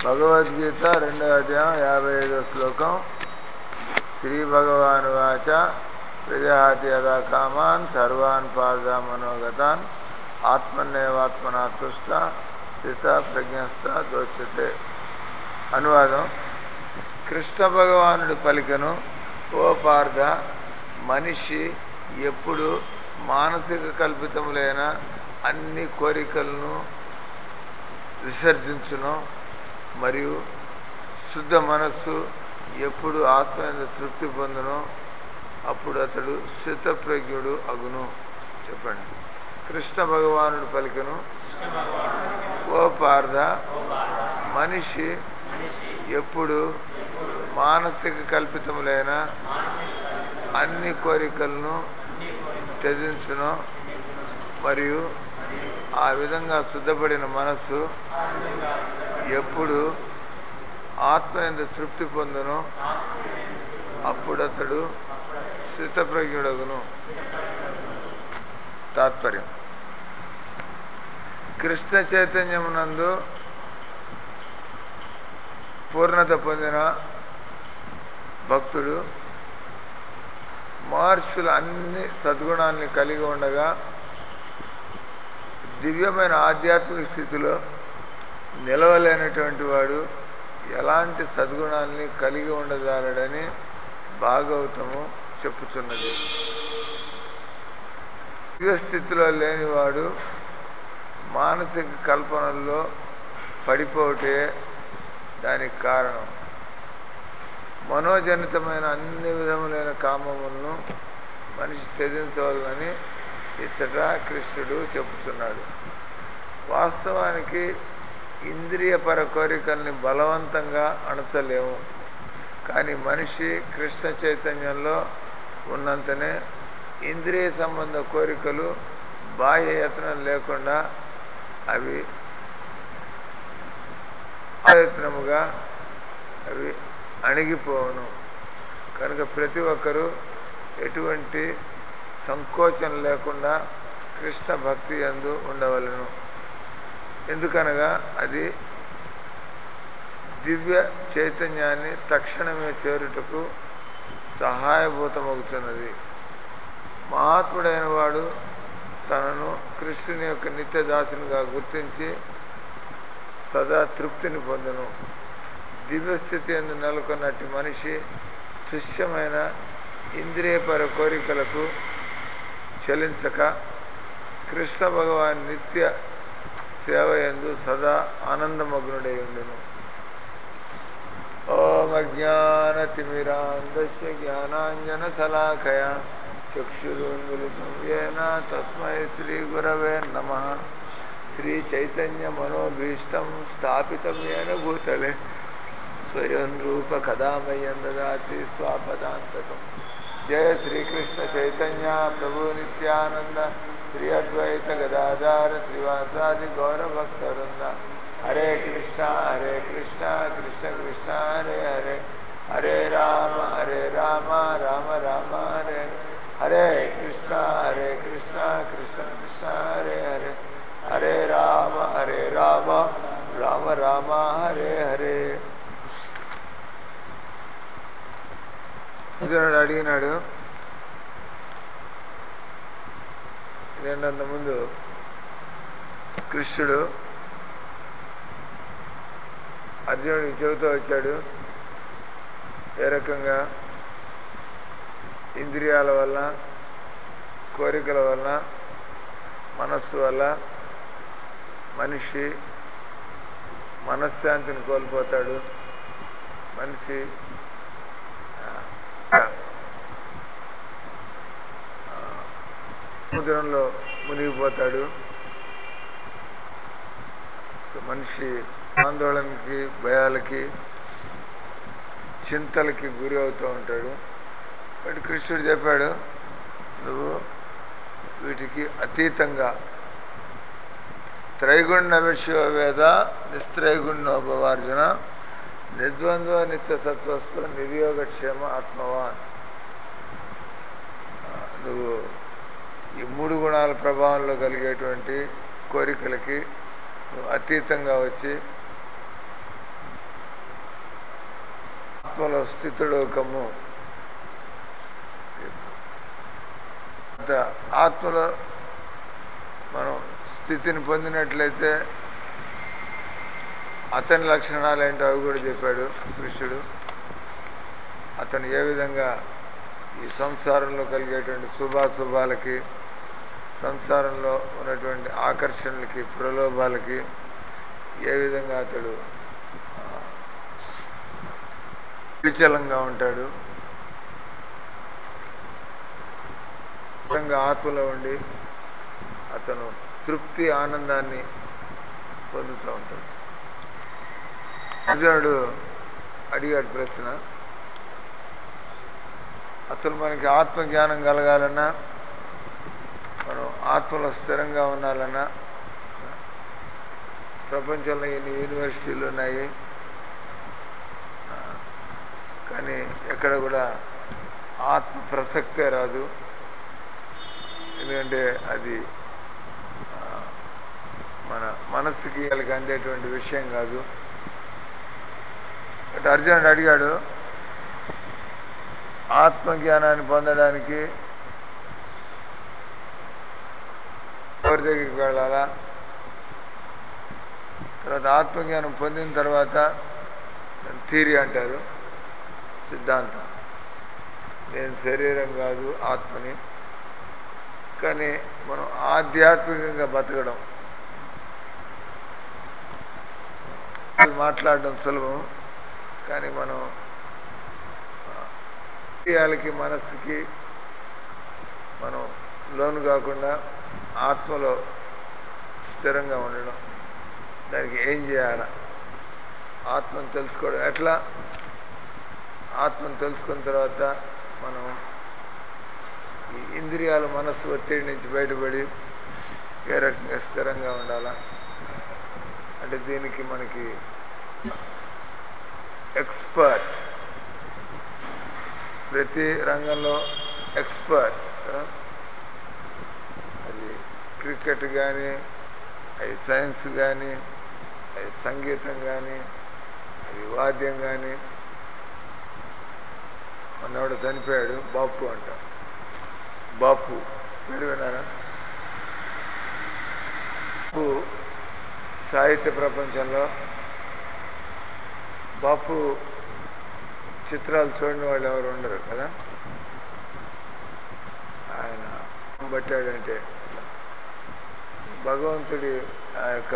భగవద్గీత రెండో అధ్యాయం యాభై ఐదో శ్లోకం శ్రీ భగవాను వాచ ప్రజాతి యథా కామాన్ సర్వాన్ పాద మనోగతాన్ ఆత్మన్నేవాత్మనా తుష్ట స్థిత ప్రజ్ఞస్థ దోచ్యతే అనువాదం కృష్ణ భగవానుడు పలికను ఓ పార్థ మనిషి ఎప్పుడు మానసిక కల్పితములైన అన్ని కోరికలను విసర్జించును మరియు శుద్ధ మనస్సు ఎప్పుడు ఆత్మ తృప్తి పొందునో అప్పుడు అతడు స్థితప్రజ్ఞుడు అగును చెప్పండి కృష్ణ భగవానుడు పలికను ఓ పార్థ మనిషి ఎప్పుడు మానసిక కల్పితములైన అన్ని కోరికలను త్యజించును మరియు ఆ విధంగా శుద్ధపడిన మనస్సు ఎప్పుడు ఆత్మ ఎందు తృప్తి పొందును అప్పుడు అతడు స్థితప్రజ్ఞుడగును తాత్పర్యం కృష్ణ చైతన్యమునందు పూర్ణత పొందిన భక్తుడు మహర్షులు అన్ని సద్గుణాలని కలిగి ఉండగా దివ్యమైన ఆధ్యాత్మిక స్థితిలో నిలవలేనటువంటి వాడు ఎలాంటి సద్గుణాలని కలిగి ఉండజాలడని భాగవతము చెప్పుచున్నది దివ్య స్థితిలో లేనివాడు మానసిక కల్పనల్లో పడిపోటే దానికి కారణం మనోజనితమైన అన్ని విధములైన కామములను మనిషి త్యజించవాలని ఇచ్చట కృష్ణుడు చెబుతున్నాడు వాస్తవానికి ఇంద్రియపర కోరికల్ని బలవంతంగా అణచలేము కానీ మనిషి కృష్ణ చైతన్యంలో ఉన్నంతనే ఇంద్రియ సంబంధ కోరికలు బాహ్య యత్నం లేకుండా అవి ప్రయత్నముగా అవి అణిగిపోవును కనుక ప్రతి ఒక్కరూ ఎటువంటి సంకోచం లేకుండా కృష్ణ భక్తి ఎందు ఉండవలను ఎందుకనగా అది దివ్య చైతన్యాన్ని తక్షణమే చేరుటకు సహాయభూతమవుతున్నది మహాత్ముడైన వాడు తనను కృష్ణుని యొక్క నిత్యదాసునిగా గుర్తించి సదా తృప్తిని పొందును దివ్యస్థితి ఎందు నెలకొన్నట్టు మనిషి తుష్యమైన ఇంద్రియపర కోరికలకు చలించక కృష్ణ భగవాన్ నిత్య సేవ ఎందు సదా ఆనందమగ్నుడై ఉండును ఓం అజ్ఞానతిమిరాంధస్య జ్ఞానాంజనశలాకయ చక్షురున్మిలితం ఏన తస్మై శ్రీగురవే నమ శ్రీచైతన్యమనోభీష్టం స్థాపితం ఏన భూతలే స్వయం రూప కదామయం దదాతి స్వాపదాంతకం జయ శ్రీకృష్ణ చైతన్య ప్రభు నిత్యానంద శ్రీ అద్వైత గదాధార శ్రీవాసాది గౌరభక్తవృంద హరే కృష్ణ హరే కృష్ణ కృష్ణ కృష్ణ హరే హరే హరే రామ హరే రామ రామ రామ హరే హరే కృష్ణ హరే కృష్ణ కృష్ణ కృష్ణ హరే హరే హరే రామ హరే రామ రామ రామ హరే హరే అర్జునుడు అడిగినాడు రెండంత ముందు కృష్ణుడు అర్జునుడికి చెబుతూ వచ్చాడు ఏ రకంగా ఇంద్రియాల వల్ల కోరికల వల్ల మనస్సు వల్ల మనిషి మనశ్శాంతిని కోల్పోతాడు మనిషి సముద్రంలో మునిగిపోతాడు మనిషి ఆందోళనకి భయాలకి చింతలకి గురి అవుతూ ఉంటాడు కాబట్టి కృష్ణుడు చెప్పాడు నువ్వు వీటికి అతీతంగా త్రైగుణ విషయ వేద నిస్త్రైగుణోపవార్జున నిర్ద్వంద్వ నిత్య తత్వస్థ నిర్యోగక్షేమ ఆత్మవాన్ నువ్వు ఈ మూడు గుణాల ప్రభావంలో కలిగేటువంటి కోరికలకి నువ్వు అతీతంగా వచ్చి ఆత్మలో స్థితుడు కమ్ము అంత ఆత్మలో మనం స్థితిని పొందినట్లయితే అతని లక్షణాలు ఏంటో అవి కూడా చెప్పాడు కృష్ణుడు అతను ఏ విధంగా ఈ సంసారంలో కలిగేటువంటి శుభాశుభాలకి సంసారంలో ఉన్నటువంటి ఆకర్షణలకి ప్రలోభాలకి ఏ విధంగా అతడు ఆ, విచలంగా ఉంటాడు విధంగా ఆత్మలో ఉండి అతను తృప్తి ఆనందాన్ని పొందుతూ ఉంటాడు అర్జునుడు అడిగాడు ప్రశ్న అసలు మనకి ఆత్మజ్ఞానం కలగాలన్నా మనం ఆత్మలో స్థిరంగా ఉండాలన్నా ప్రపంచంలో ఎన్ని యూనివర్సిటీలు ఉన్నాయి ఆ, కానీ ఎక్కడ కూడా ఆత్మ ప్రసక్తే రాదు ఎందుకంటే అది ఆ, మన మనస్సుకి వాళ్ళకి అందేటువంటి విషయం కాదు బట్ అర్జునుడు అడిగాడు ఆత్మజ్ఞానాన్ని పొందడానికి ఎవరి దగ్గరికి వెళ్ళాలా తర్వాత ఆత్మజ్ఞానం పొందిన తర్వాత థీరీ అంటారు సిద్ధాంతం నేను శరీరం కాదు ఆత్మని కానీ మనం ఆధ్యాత్మికంగా బతకడం మాట్లాడడం సులభం కానీ మనం ఇంద్రియాలకి మనస్సుకి మనం లోను కాకుండా ఆత్మలో స్థిరంగా ఉండడం దానికి ఏం చేయాలా ఆత్మను తెలుసుకోవడం ఎట్లా ఆత్మను తెలుసుకున్న తర్వాత మనం ఈ ఇంద్రియాల మనస్సు ఒత్తిడి నుంచి బయటపడి ఏ రకంగా స్థిరంగా ఉండాలా అంటే దీనికి మనకి ఎక్స్పర్ట్ ప్రతి రంగంలో ఎక్స్పర్ట్ అది క్రికెట్ కానీ అది సైన్స్ కానీ అది సంగీతం కానీ అది వాద్యం కానీ మొన్నవాడు చనిపోయాడు బాపు అంట బాపు పేరు విన్నారా బాపు సాహిత్య ప్రపంచంలో బాపు చిత్రాలు చూడని వాళ్ళు ఎవరు ఉండరు కదా ఆయన పట్టాడంటే భగవంతుడి ఆ యొక్క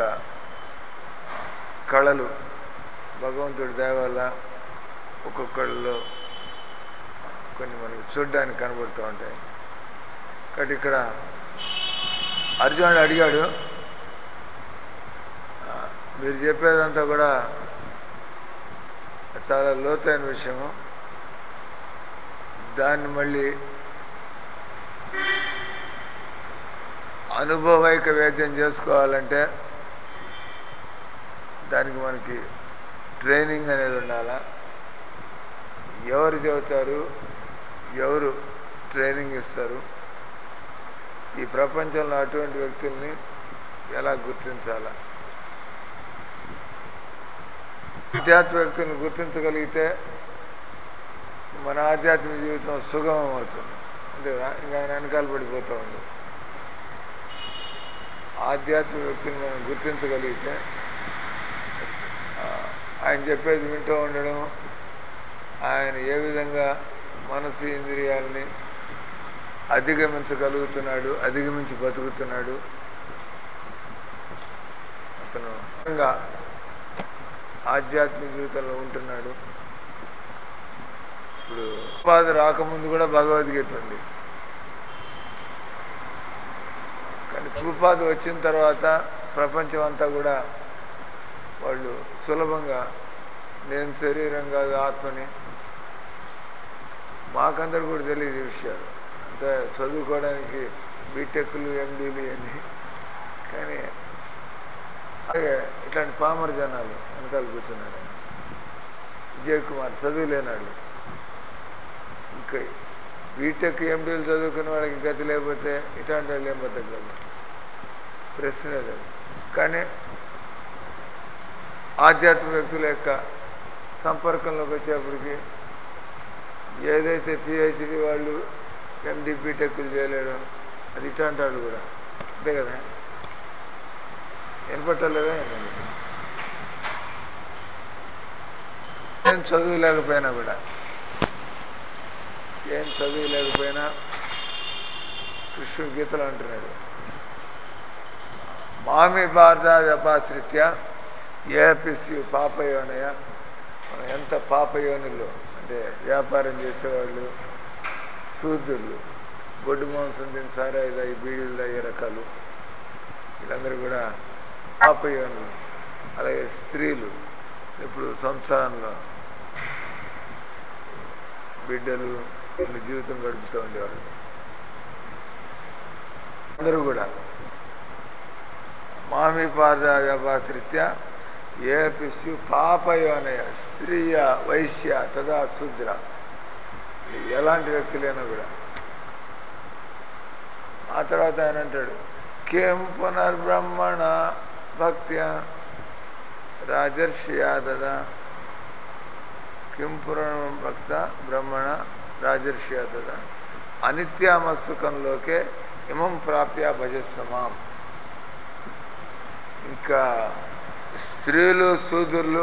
కళలు భగవంతుడి దయ వల్ల ఒక్కొక్కళ్ళలో కొన్ని మనకి చూడ్డానికి కనబడుతూ ఉంటాయి కాబట్టి ఇక్కడ అర్జునుడు అడిగాడు ఆ, మీరు చెప్పేదంతా కూడా చాలా లోతైన విషయము దాన్ని మళ్ళీ అనుభవైక వేద్యం చేసుకోవాలంటే దానికి మనకి ట్రైనింగ్ అనేది ఉండాలా ఎవరు చెబుతారు ఎవరు ట్రైనింగ్ ఇస్తారు ఈ ప్రపంచంలో అటువంటి వ్యక్తుల్ని ఎలా గుర్తించాలా ఆధ్యాత్మిక వ్యక్తులను గుర్తించగలిగితే మన ఆధ్యాత్మిక జీవితం సుగమం అవుతుంది అంతే కదా ఇంకా ఆయన వెనకాల పడిపోతూ ఉంది ఆధ్యాత్మిక వ్యక్తిని మనం గుర్తించగలిగితే ఆ, ఆయన చెప్పేది వింటూ ఉండడం ఆయన ఏ విధంగా మనసు ఇంద్రియాలని అధిగమించగలుగుతున్నాడు అధిగమించి బతుకుతున్నాడు అతను నిజంగా ఆధ్యాత్మిక జీవితంలో ఉంటున్నాడు ఇప్పుడు ఉపాధి రాకముందు కూడా భగవద్గీత ఉంది కానీ ఉపాధి వచ్చిన తర్వాత ప్రపంచం అంతా కూడా వాళ్ళు సులభంగా నేను శరీరం కాదు ఆత్మని మాకందరు కూడా తెలియదు ఈ విషయాలు అంటే చదువుకోవడానికి బీటెక్లు ఎండీలు ఇవన్నీ కానీ అలాగే ఇట్లాంటి పామర జనాలు వెనకాల కూర్చున్నారు ఆయన విజయ్ కుమార్ చదువులేనాడు ఇంకా బీటెక్ ఎండీలు చదువుకున్న వాళ్ళకి గతి లేకపోతే ఇట్లాంటి వాళ్ళు ఏం బతకగలరు ప్రశ్నే లేదు కానీ ఆధ్యాత్మిక వ్యక్తుల యొక్క సంపర్కంలోకి వచ్చేప్పటికి ఏదైతే పిహెచ్డి వాళ్ళు ఎండి బీటెక్లు చేయలేరు అది ఇట్లాంటి వాళ్ళు కూడా అంతే కదా వినపట్టలేదా ఏంటండి? ఏం చదువు లేకపోయినా కూడా ఏం చదువు లేకపోయినా కృష్ణుడు గీతలు అంటున్నాడు మామి భారత వ్యపాశ్రిత్య ఏపిసి పాపయోనయ మనం ఎంత పాపయోనులు అంటే వ్యాపారం చేసేవాళ్ళు శూద్రులు గొడ్డు మాంసం తిని సారాయి తాగి బీడీలు తాగే రకాలు వీళ్ళందరూ కూడా పాపయోనులు అలాగే స్త్రీలు ఇప్పుడు సంసారంలో బిడ్డలు వీళ్ళ జీవితం గడుపుతూ ఉండేవాళ్ళు అందరూ కూడా మామి పాదాగపాశ్రిత్య ఏ పిస్యు పాపయోనయ స్త్రీయ వైశ్య తదా శూద్ర ఎలాంటి వ్యక్తులైనా కూడా ఆ తర్వాత ఆయన అంటాడు కేం పునర్బ్రహ్మణ భక్త్య రాజర్షియా తదా కిం పునర్భక్త బ్రహ్మణ రాజర్షియా తదా అనిత్యామత్సుకంలోకే ఇమం ప్రాప్య భజస్వమాం ఇంకా స్త్రీలు సూదుర్లు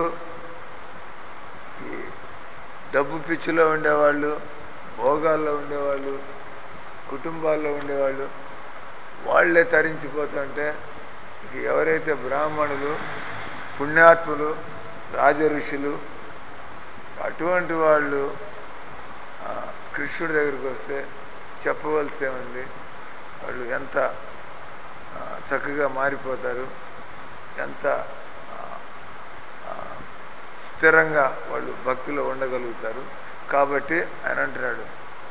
ఈ డబ్బు పిచ్చిలో ఉండేవాళ్ళు భోగాల్లో ఉండేవాళ్ళు కుటుంబాల్లో ఉండేవాళ్ళు వాళ్ళే తరించిపోతుంటే ఇక ఎవరైతే బ్రాహ్మణులు పుణ్యాత్ములు రాజఋషులు అటువంటి వాళ్ళు ఆ, కృష్ణుడి దగ్గరికి వస్తే చెప్పవలసే ఉంది వాళ్ళు ఎంత ఆ, చక్కగా మారిపోతారు ఎంత ఆ, ఆ, స్థిరంగా వాళ్ళు భక్తిలో ఉండగలుగుతారు కాబట్టి ఆయన అంటున్నాడు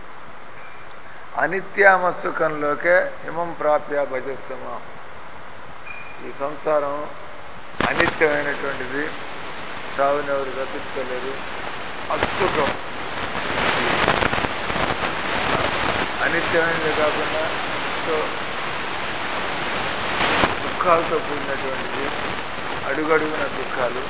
అనిత్యామసుఖంలోకే ఇమం ప్రాప్య భజస్వమ ఈ సంసారం అనిత్యమైనటువంటిది సాగుని ఎవరు తప్పించుకోలేరు అసుఖం అనిత్యమైనది కాకుండా ఎంతో దుఃఖాలతో కూడినటువంటిది అడుగడుగున దుఃఖాలు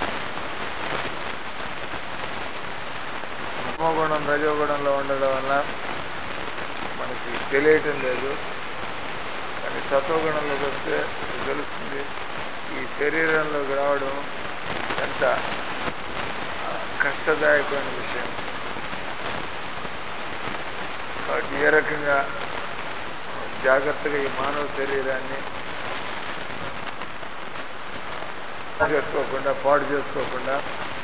తమోగుణం రజోగుణంలో ఉండడం వల్ల మనకి తెలియటం లేదు కానీ సత్వగుణంలోకి వస్తే మీకు తెలుస్తుంది ఈ శరీరంలోకి రావడం ఎంత ఆ, కష్టదాయకమైన విషయం కాబట్టి ఏ రకంగా జాగ్రత్తగా ఈ మానవ శరీరాన్ని చేసుకోకుండా పాడు చేసుకోకుండా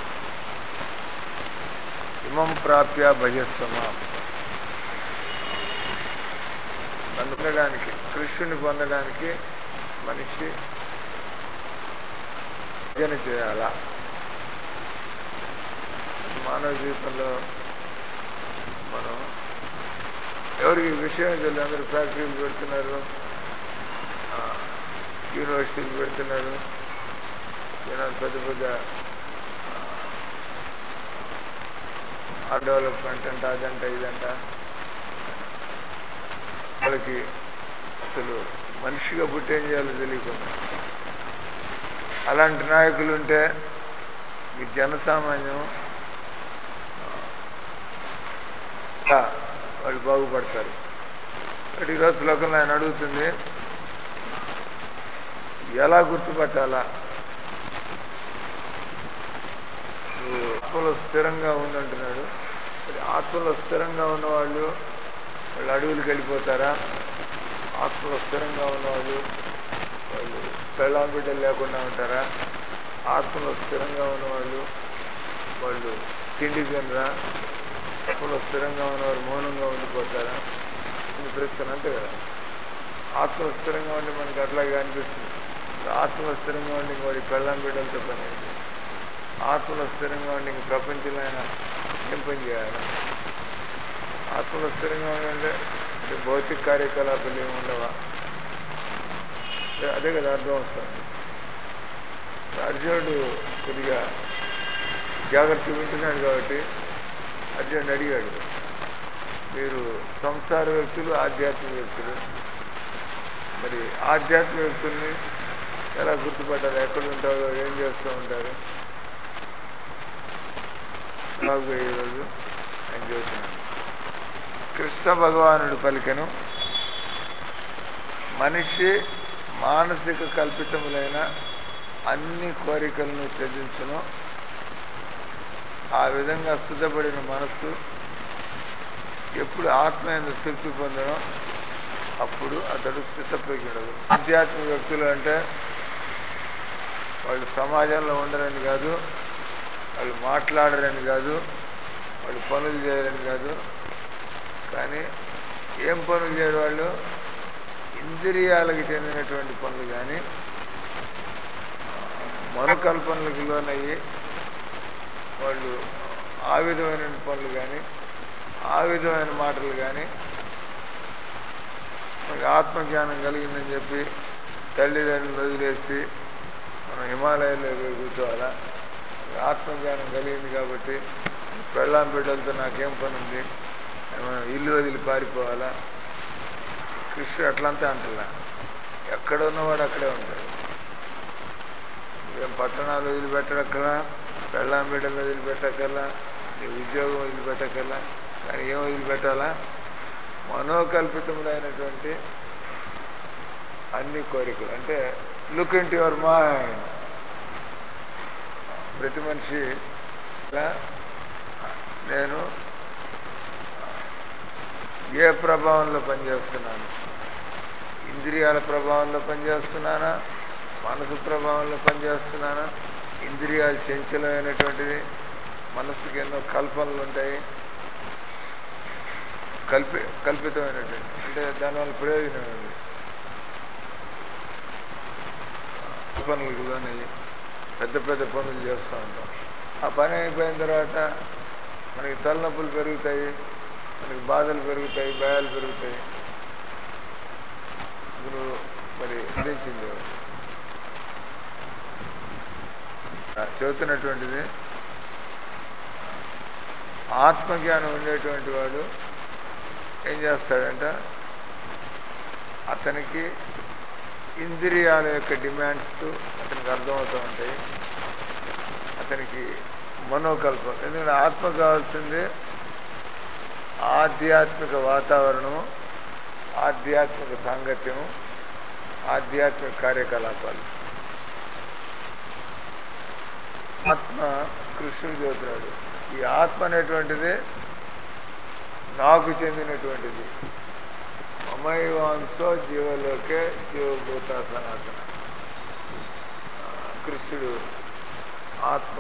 ఇమం ప్రాప్య భజస్వమా నన్ను పొందడానికి కృష్ణుని పొందడానికి మనిషి భజన చేయాలా మానవ జీవితంలో మనం ఎవరికి ఈ విషయం తెలియదు అందరూ ఫ్యాక్టరీలు పెడుతున్నారు ఆ, యూనివర్సిటీలు పెడుతున్నారు జనాలు పెద్ద పెద్ద ఆ డెవలప్మెంట్ అంట అదంట ఇదంట వాళ్ళకి అసలు మనిషిగా పుట్టి ఏం చేయాలో తెలియకుండా అలాంటి నాయకులు ఉంటే ఈ జనసామాన్యం ఆ, వాళ్ళు బాగుపడతారు కాబట్టి ఈరోజు శ్లోకంలో ఆయన అడుగుతుంది ఎలా గుర్తుపట్టాలా నువ్వు ఆత్మలో స్థిరంగా ఉందంటున్నాడు మరి ఆత్మలో స్థిరంగా ఉన్నవాళ్ళు వాళ్ళు అడవులకు వెళ్ళిపోతారా ఆత్మలో స్థిరంగా ఉన్నవాళ్ళు వాళ్ళు పెళ్ళాం బిడ్డలు లేకుండా ఉంటారా ఆత్మలో స్థిరంగా ఉన్నవాళ్ళు వాళ్ళు తిండి తినరా ఆత్మలో స్థిరంగా ఉన్నవారు మౌనంగా ఉండిపోతారా అని ప్రశ్న అంతే కదా ఆత్మలో స్థిరంగా ఉండి మనకి అట్లాగే అనిపిస్తుంది ఇప్పుడు ఆత్మలో స్థిరంగా ఉండి ఇంక వాడి పెళ్ళాం బిడ్డలతో పని ఏంటి ఆత్మలో స్థిరంగా ఉండి ఇంక ప్రపంచంలో ఆయన ఏం పని చేయాలి ఆత్మలో స్థిరంగా ఉండంటే అంటే భౌతిక కార్యకలాపాలు ఏమి ఉండవా అదే- అదే కదా అర్థం వస్తుంది అర్జునుడు కొద్దిగా జాగ్రత్త వింటున్నాడు కాబట్టి అర్జునుడు అడిగాడు మీరు సంసార వ్యక్తులు ఆధ్యాత్మిక వ్యక్తులు మరి ఆధ్యాత్మిక వ్యక్తుల్ని ఎలా గుర్తుపట్టాలి ఎక్కడ ఉంటారో ఏం చేస్తూ ఉంటారు బాగుగా ఈరోజు ఆయన చెబుతున్నాను కృష్ణ భగవానుడు పలికెను మనిషి మానసిక కల్పితములైన అన్ని కోరికలను త్యజించును ఆ విధంగా సిద్ధపడిన మనస్సు ఎప్పుడు ఆత్మ ఎందు తృప్తి పొందనో అప్పుడు అతడు స్థితప్రజ్ఞుడు ఆధ్యాత్మిక వ్యక్తులు అంటే వాళ్ళు సమాజంలో ఉండరని కాదు వాళ్ళు మాట్లాడరని కాదు వాళ్ళు పనులు చేయరని కాదు కానీ ఏం పనులు చేయరు వాళ్ళు ఇంద్రియాలకు చెందినటువంటి పనులు కానీ మనోకల్పనలకు లోనయ్యి వాళ్ళు ఆ విధమైన పనులు కానీ ఆ విధమైన మాటలు కానీ మనకి ఆత్మజ్ఞానం కలిగిందని చెప్పి తల్లిదండ్రులు వదిలేసి మనం హిమాలయాల్లో పోయి కూర్చోవాలా ఆత్మజ్ఞానం కలిగింది కాబట్టి పెళ్ళాం బిడ్డలతో నాకేం పని ఉంది మనం ఇల్లు వదిలి పారిపోవాలా కృష్ణుడు అట్లంతా అంటున్నా ఎక్కడ ఉన్నవాడు అక్కడే ఉంటాడు ఏం పట్టణాలు వదిలిపెట్టక్కర్లా పెళ్ళాం బిడ్డలు వదిలిపెట్టక్కర్లా నీ ఉద్యోగం వదిలిపెట్టక్కర్లా కానీ ఏం వదిలిపెట్టాలా మనోకల్పితములైనటువంటి అన్ని కోరికలు అంటే లుక్ ఇన్ యువర్ మైండ్ ప్రతి మనిషి నేను ఏ ప్రభావంలో పనిచేస్తున్నాను ఇంద్రియాల ప్రభావంలో పనిచేస్తున్నానా మనసు ప్రభావంలో పనిచేస్తున్నానా ఇంద్రియాలు చంచలమైనటువంటిది మనసుకి ఎన్నో కల్పనలు ఉంటాయి కల్పి కల్పితమైనటువంటి అంటే దానివల్ల ప్రయోజనం ఉంది పనులకు లోనయ్యి పెద్ద పెద్ద పనులు చేస్తూ ఉంటాం ఆ పని అయిపోయిన తర్వాత మనకి తలనొప్పులు పెరుగుతాయి మనకి బాధలు పెరుగుతాయి భయాలు పెరుగుతాయి ఇప్పుడు మరి అందించింది ఎవరు? ఆ, చెబుతున్నటువంటిది ఆత్మజ్ఞానం ఉండేటువంటి వాడు ఏం చేస్తాడంట అతనికి ఇంద్రియాల యొక్క డిమాండ్స్ అతనికి అర్థమవుతూ ఉంటాయి అతనికి మనోకల్పం ఎందుకంటే ఆత్మ కావాల్సింది ఆధ్యాత్మిక వాతావరణము ఆధ్యాత్మిక సాంగత్యము ఆధ్యాత్మిక కార్యకలాపాలు ఆత్మ కృష్ణుడు చెబుతున్నాడు ఈ ఆత్మ అనేటువంటిది నాకు చెందినటువంటిది మమైవాంశో జీవలోకే జీవభూత సనాతన ఆ, కృష్ణుడు ఆత్మ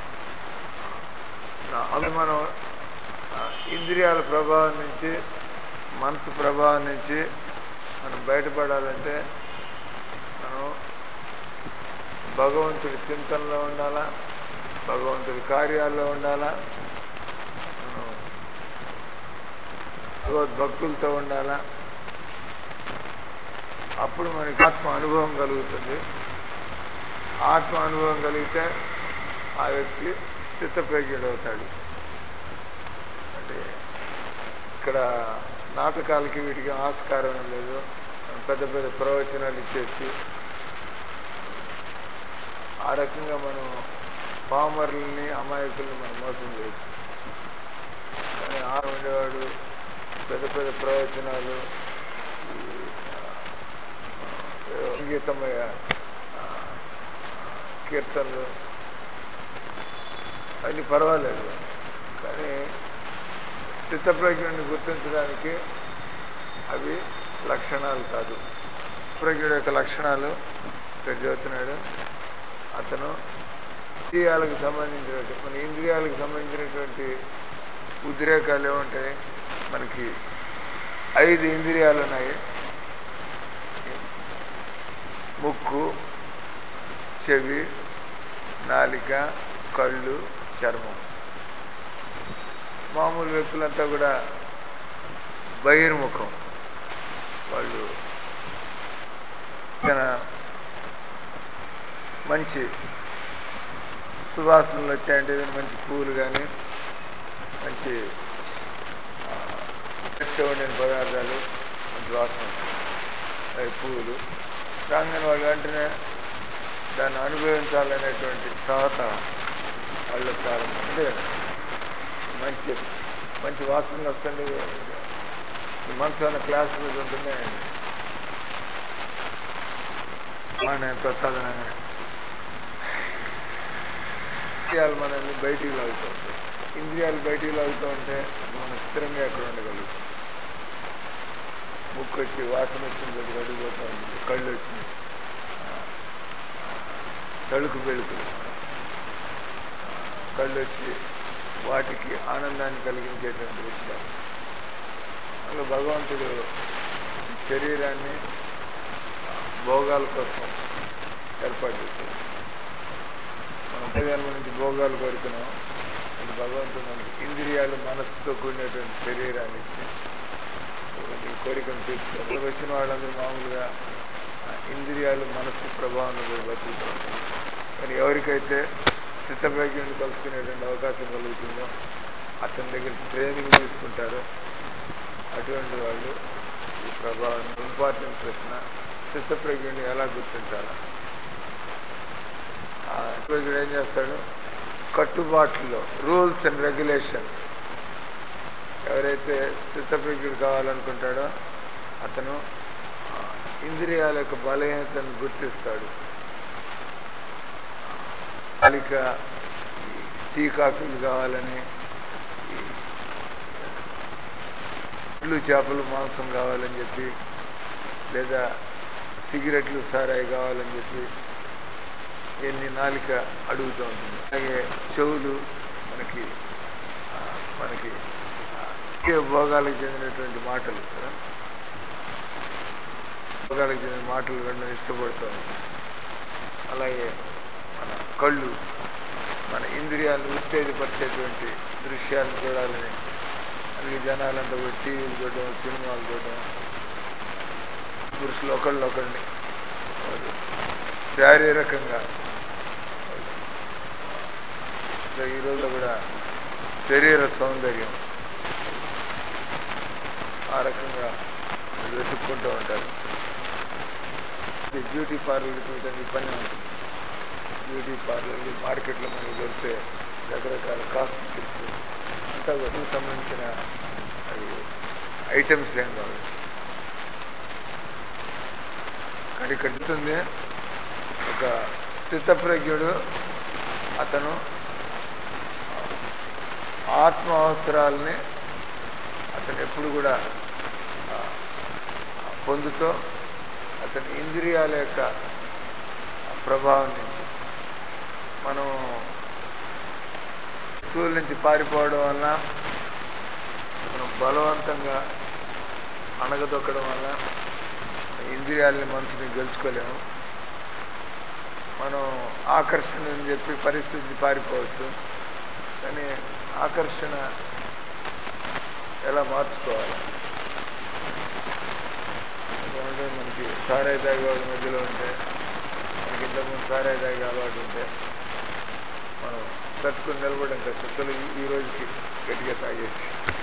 నా అభిమానం ఆ, ఇంద్రియాల ప్రభావం నుంచి మనసు ప్రభావం నుంచి మనం బయటపడాలంటే మనం భగవంతుడి చింతనలో ఉండాలా భగవంతుడి కార్యాల్లో ఉండాలా మనం భగవద్భక్తులతో ఉండాలా అప్పుడు మనకి ఆత్మ అనుభవం కలుగుతుంది ఆత్మ అనుభవం కలిగితే ఆ వ్యక్తి స్థితప్రజ్ఞుడవుతాడు అంటే ఇక్కడ నాటకాలకి వీటికి ఆస్కారం ఏం లేదు పెద్ద పెద్ద ప్రవచనాలు ఇచ్చేసి ఆ రకంగా మనం పామర్లని అమాయకుల్ని మనం మోసం చేయొచ్చు కానీ ఆ ఉండేవాడు పెద్ద పెద్ద ప్రవచనాలు ఈ, ఆ, సంగీతమయ ఆ, కీర్తనలు అన్ని పర్వాలేదు కానీ స్థితప్రజ్ఞుడిని గుర్తించడానికి అవి లక్షణాలు కాదు ప్రజ్ఞుడి యొక్క లక్షణాలు ఇక్కడ చెబుతున్నాడు అతను ఇంద్రియాలకు సంబంధించినటువంటి మన ఇంద్రియాలకు సంబంధించినటువంటి ఉద్రేకాలు ఏముంటాయి మనకి ఐదు ఇంద్రియాలు ఉన్నాయి ముక్కు చెవి నాలిక కళ్ళు చర్మం మామూలు వ్యక్తులంతా కూడా బహిర్ముఖం వాళ్ళు తన మంచి సువాసనలు వచ్చాయంటే ఏదైనా మంచి పువ్వులు కానీ మంచి ఆ, ఫ్రెష్గా ఉండిన పదార్థాలు మంచి వాసన వస్తాయి. అవి పువ్వులు రాగానే వాళ్ళు వెంటనే దాన్ని అనుభవించాలనేటువంటి తర్వాత వాళ్ళు ప్రారంభం అంటే మంచి మంచి వాసనలు వస్తుంది ఈ మనసు అన్న క్లాస్ మీద ఉంటుందే నేను ప్రసాదనంగా ఇంద్రియాలు మనల్ని బయటికి లాగుతూ ఉంటాయి ఇంద్రియాలు బయటికి లాగుతూ ఉంటే మనం స్థిరంగా ఎక్కడ ఉండగలుగుతాం ముక్కు వచ్చి వాసన వచ్చిన చోటు అడిగిపోతూ ఉంటుంది కళ్ళు వచ్చి ఆ, తలుకు వెలుకులు కళ్ళు వచ్చి వాటికి ఆనందాన్ని కలిగించేటువంటి విషయాలు అలా భగవంతుడు శరీరాన్ని భోగాల కోసం ఏర్పాటు చేశాడు మనం ఉదయం నుంచి భోగాలు కోరుతున్నాం అది భగవంతుడు మనకి ఇంద్రియాలు మనస్సుతో కూడినటువంటి శరీరాన్ని ఇచ్చి నీ కోరికను తీర్చుకోవాలి వచ్చిన వాళ్ళందరూ మామూలుగా ఆ ఇంద్రియాలు మనస్సు ప్రభావంలో పోయి బతుకుతూ ఉంటాయి కానీ ఎవరికైతే చిత్తభాగ్యాన్ని కలుసుకునేటువంటి అవకాశం కలుగుతుందో అతని దగ్గర ట్రైనింగ్ తీసుకుంటారో అటువంటి వాళ్ళు ఈ ప్రభావం ఇంపార్టెంట్ ప్రశ్న చిత్తప్రజ్ఞని ఎలా గుర్తించాలా ఆ చిత్తప్రజ్ఞుడు ఏం చేస్తాడు కట్టుబాట్లలో రూల్స్ అండ్ రెగ్యులేషన్స్ ఎవరైతే చిత్తప్రజ్ఞుడు కావాలనుకుంటాడో అతను ఆ, ఇంద్రియాల యొక్క బలహీనతను గుర్తిస్తాడు బాలిక ఈ టీ కాఫీలు కావాలని ఈ ఇడ్లు చేపలు మాంసం కావాలని చెప్పి లేదా సిగరెట్లు సారాయి కావాలని చెప్పి ఎన్ని నాలిక అడుగుతూ ఉంటుంది అలాగే చెవులు మనకి ఆ, మనకి ఆ, ఏ భోగాలకు చెందినటువంటి మాటలు కదా భోగాలకు చెందిన మాటలు వినడం ఇష్టపడుతూ ఉంటుంది అలాగే మన కళ్ళు మన ఇంద్రియాలను ఉత్తేజపరిచేటువంటి దృశ్యాలను చూడాలని అందుకే జనాలంతా పోయి టీవీలు చూడడం సినిమాలు చూడడం పురుషులు ఒకళ్ళు ఒకరిని వాళ్ళు శారీరకంగా సో ఈ రోజు కూడా శరీర సౌందర్యం ఆ రకంగా వాళ్ళు వెతుక్కుంటూ ఉంటారు ఈ బ్యూటీ పార్లర్కి వీటన్ని పని ఉంటుంది బ్యూటీ పార్లర్లు మార్కెట్లో మనకి దొరికే రకరకాల కాస్మెటిక్స్ అంతా వస్తువు సంబంధించిన అవి ఐటమ్స్ ఏం కాదు కానీ ఇక్కడ చెప్తుంది ఒక చిత్తప్రజ్ఞుడు అతను ఆత్మ అవసరాలని అతను ఎప్పుడు కూడా ఆ, పొందుతూ అతని ఇంద్రియాల యొక్క ప్రభావం నుంచి మనం వస్తువుల నుంచి పారిపోవడం వల్ల మనం బలవంతంగా అణగదొక్కడం వల్ల ఇంద్రియాలని మనసుని గెలుచుకోలేము మనం ఆకర్షణ అని చెప్పి పరిస్థితి పారిపోవచ్చు కానీ ఆకర్షణ ఎలా మార్చుకోవాలి ఎందుకంటే మనకి సారాయి తాగే వాళ్ళ మధ్యలో ఉంటే మనకి ఇంతకుముందు సారాయి తాగే అలవాటు ఉంటే మనం తట్టుకుని నిలబడడం కష్టం అసలు ఈ- ఈ రోజుకి గట్టిగా తాగేసి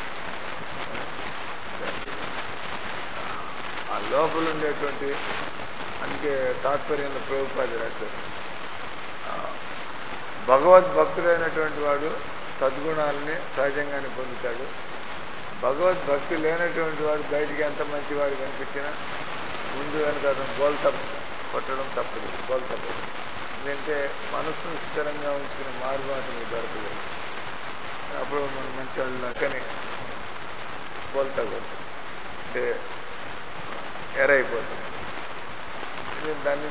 ఆ లోపల ఉండేటువంటి అందుకే తాత్పర్యంలో ప్రభుపాది రాశారు ఆ, భగవద్భక్తుడైనటువంటి వాడు సద్గుణాలని సహజంగానే పొందుతాడు భగవద్భక్తి లేనటువంటి వాడు బయటికి ఎంత మంచివాడు కనిపించినా ముందు వెనక అతను బోల్తా కొట్టడం తప్పదు బోల్ తప్పదు ఎందుకంటే మనసును స్థిరంగా ఉంచుకునే మార్గం అతనికి దొరకలేదు అప్పుడు మనం మంచి వాళ్ళు కానీ బోల్తా కొడతాం అంటే ఎరైపోతుంది ఎందుకంటే దాన్ని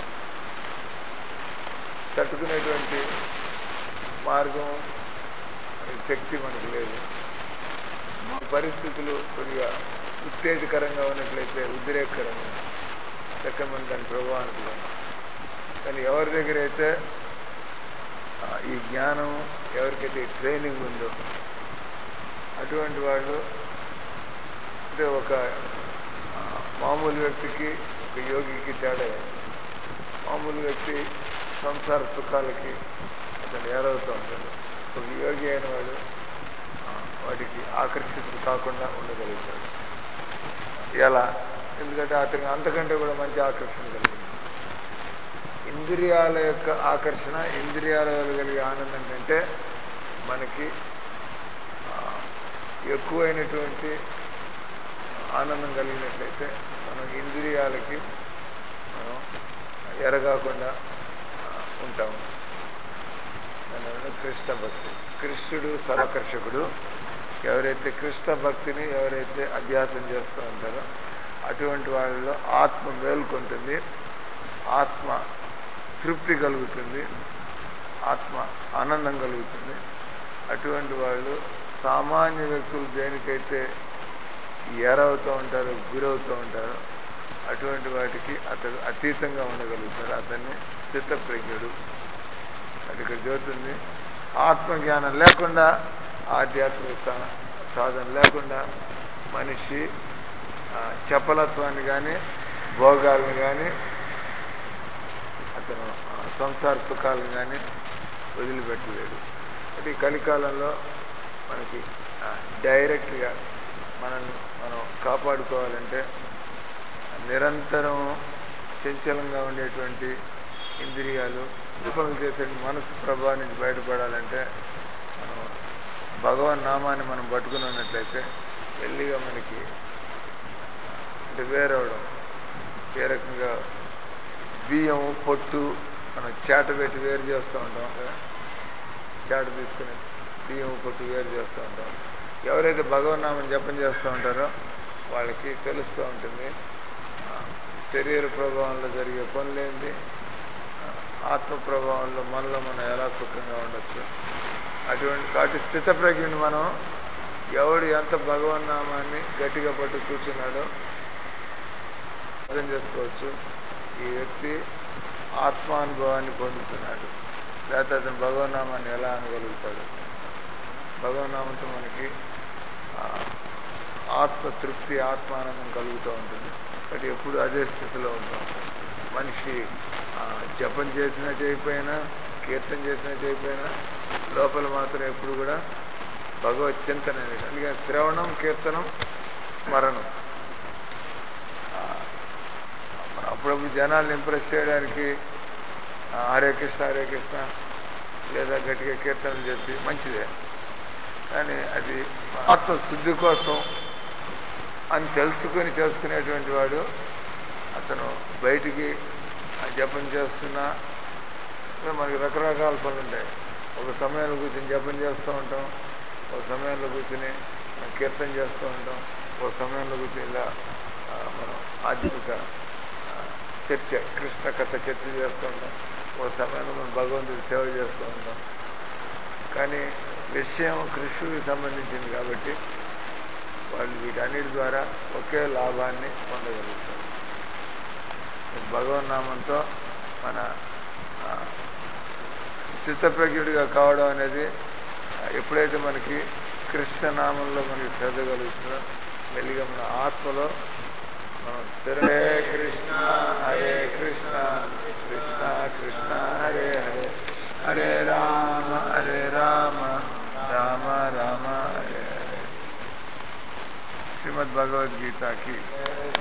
తట్టుకునేటువంటి మార్గం మనకి శక్తి మనకు లేదు మన పరిస్థితులు కొద్దిగా ఉత్తేజకరంగా ఉన్నట్లయితే ఉద్రేకకరంగా చక్కగా మనం దాని ప్రభావానికి లోను. కానీ ఎవరి దగ్గర అయితే ఆ, ఈ జ్ఞానం ఎవరికైతే ఈ ట్రైనింగ్ ఉందో అటువంటి వాళ్ళు అంటే ఒక ఆ, మామూలు వ్యక్తికి ఒక యోగికి తేడా ఏంటి? మామూలు వ్యక్తి సంసార సుఖాలకి అతను ఏరవుతూ ఉంటాడు ఒక యోగి అయిన వాడు ఆ, వాటికి ఆకర్షితుడు కాకుండా ఉండగలుగుతాడు ఎలా ఎందుకంటే అతనికి అంతకంటే కూడా మంచి ఆకర్షణ కలిగింది ఇంద్రియాల యొక్క ఆకర్షణ ఇంద్రియాల వల్ల కలిగే ఆనందం కంటే మనకి ఆ, ఎక్కువైనటువంటి ఆ, ఆనందం కలిగినట్లయితే మనం ఇంద్రియాలకి మనం ఎరగాకుండా ఆ, ఉంటాము దానివల్ల కృష్ణ భక్తి కృష్ణుడు సదాకర్షకుడు ఎవరైతే కృష్ణ భక్తిని ఎవరైతే అభ్యాసం చేస్తూ ఉంటారో అటువంటి వాళ్ళలో ఆత్మ మేల్కొంటుంది ఆత్మ తృప్తి కలుగుతుంది ఆత్మ ఆనందం కలుగుతుంది అటువంటి వాళ్ళు సామాన్య వ్యక్తులు దేనికైతే ఎరవుతూ ఉంటారో గురవుతూ ఉంటారో అటువంటి వాటికి అతడు అతీతంగా ఉండగలుగుతాడు అతన్ని స్థితప్రజ్ఞుడు అది ఇక్కడ చదువుతుంది ఆత్మజ్ఞానం లేకుండా ఆధ్యాత్మిక సా- సాధన లేకుండా మనిషి ఆ, చపలత్వాన్ని కానీ భోగాలను కానీ అతను ఆ, సంసార సుఖాలను కానీ వదిలిపెట్టలేడు అంటే ఈ కలికాలంలో మనకి ఆ, డైరెక్ట్గా మనల్ని మనం కాపాడుకోవాలంటే నిరంతరం చంచలంగా ఉండేటువంటి ఇంద్రియాలు పనులు చేసే మనసు ప్రభావం నుంచి బయటపడాలంటే మనం భగవన్ నామాన్ని మనం పట్టుకుని ఉన్నట్లయితే వెళ్ళిగా మనకి అంటే వేరవడం ఏ రకంగా బియ్యం పొట్టు మనం చేట పెట్టి వేరు చేస్తూ ఉంటాం కదా చాట తీసుకుని బియ్యం పొట్టు వేరు చేస్తూ ఉంటాం ఎవరైతే భగవన్నామం జపం చేస్తూ ఉంటారో వాళ్ళకి తెలుస్తూ ఉంటుంది ఆ, శరీర ప్రభావంలో జరిగే పనులేంటి ఆ, ఆత్మ ప్రభావంలో మనలో మనం ఎలా సుఖంగా ఉండొచ్చు అటువంటి వాటి స్థితప్రజ్ఞని మనం ఎవడు ఎంత భగవన్నామాన్ని గట్టిగా పట్టు కూర్చున్నాడో అర్థం చేసుకోవచ్చు ఈ వ్యక్తి ఆత్మానుభవాన్ని పొందుతున్నాడు లేకపోతే అతను భగవన్నామాన్ని ఎలా అనగలుగుతాడు భగవన్నామంతో మనకి ఆ, ఆత్మ తృప్తి ఆత్మానందం కలుగుతూ ఉంటుంది బట్ ఎప్పుడు అదే స్థితిలో ఉంటాం మనిషి ఆ, జపం చేసినా చేయకపోయినా కీర్తన చేసినా చేయకపోయినా లోపల మాత్రం ఎప్పుడు కూడా భగవత్ చింతన అనేది అందుకని శ్రవణం కీర్తనం స్మరణం ఆ, మనం అప్పుడప్పుడు జనాల్ని ఇంప్రెస్ చేయడానికి ఆ, హరే కృష్ణ హరే కృష్ణ లేదా గట్టిగా కీర్తనలు చెప్పి మంచిదే కానీ అది ఆత్మ శుద్ధి కోసం అని తెలుసుకొని చేసుకునేటువంటి వాడు అతను బయటికి ఆ జపం చేస్తున్నా ఇంకా మనకి రకరకాల పనులు ఉంటాయి ఒక సమయంలో కూర్చొని జపం చేస్తూ ఉంటాం ఒక సమయంలో కూర్చొని మనం కీర్తన చేస్తూ ఉంటాం ఒక సమయంలో కూర్చొని ఇలా ఆ, మనం ఆధ్యాత్మిక ఆ, చర్చ కృష్ణ కథ చర్చ చేస్తూ ఉంటాం ఒక సమయంలో మనం భగవంతుడి సేవ చేస్తూ ఉంటాం కానీ విషయం కృష్ణుడికి సంబంధించింది కాబట్టి వాళ్ళు వీటన్నిటి ద్వారా ఒకే లాభాన్ని పొందగలుగుతారు భగవన్నామంతో మన ఆ, చిత్తప్రజ్ఞుడిగా కావడం అనేది ఆ, ఎప్పుడైతే మనకి కృష్ణనామంలో మనకి శ్రద్ధ కలుగుతుందో మెల్లిగా మన ఆత్మలో మనం స్థిర హరే కృష్ణ హరే కృష్ణ కృష్ణ కృష్ణ హరే హరే హరే రామ హరే రామ రామ రామ హరే హరే శ్రీమద్ భగవద్గీతకి